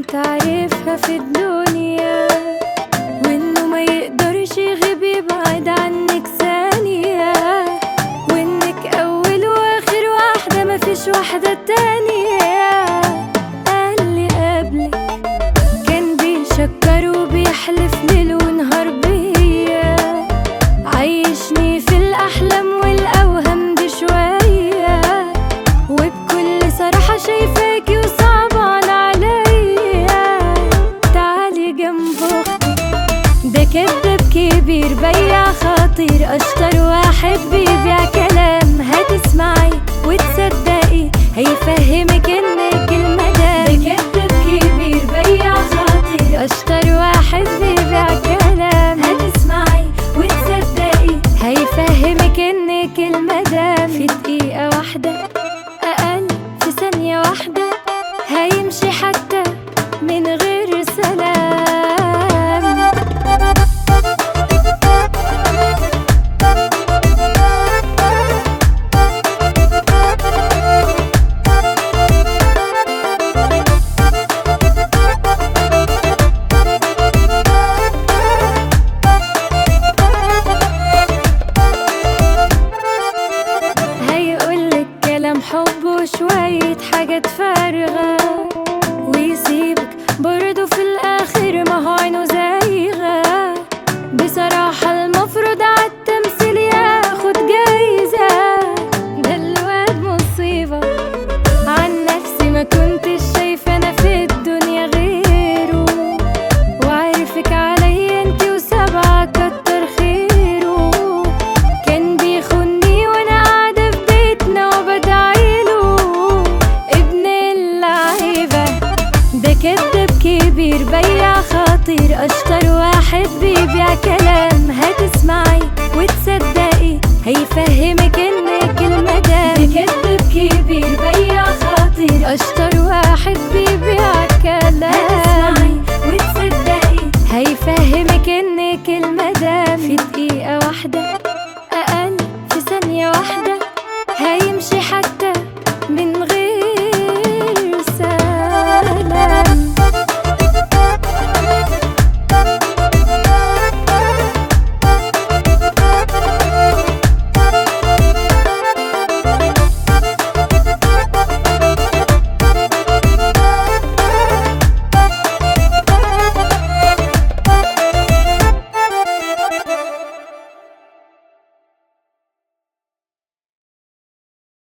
تعرفها في الدنيا وانه ما يقدرش يغيب يبعد عنك ثانية وانك اول واخر واحدة مفيش واحدة تانية قال لي قبلك كان بيشكر وبيحلف ليل ونهار بيا عايشني في الأحلام والأوهام دي شوية وبكل صراحة شايفاكي وصعبان عليا تعالي جنب أختي ده كداب كبير بياع خطير أشطر واحد بيبيع كلام هتسمعي وتصدقي هيفهمك إنك المدام ده كداب كبير بياع خطير أشطر واحد بيبيع كلام هتسمعي وتصدقي هيفهمك إنك المدام في دقيقة واحدة أقل في ثانية واحدة هيمشي حتى من غير سلام هيقولك كلام حب وشوية حاجات فارغة ويسيبك برضه في الآخر ما هو عينه زايغة بصراحة المفروض عالتمثيل ياخد جايزة ده الواد مصيبة عن نفسي ما كنتش شايفة أنا في الدنيا غيره وعارفك عليا انتي وسبعة كتر خيره كان بيخوني وانا قاعدة في بيتنا وبدعيله ابن اللعيبة ده كداب كبير بياع خطير اشطر واحد بيبيع كلام هتسمعي وتصدقي هيفهمك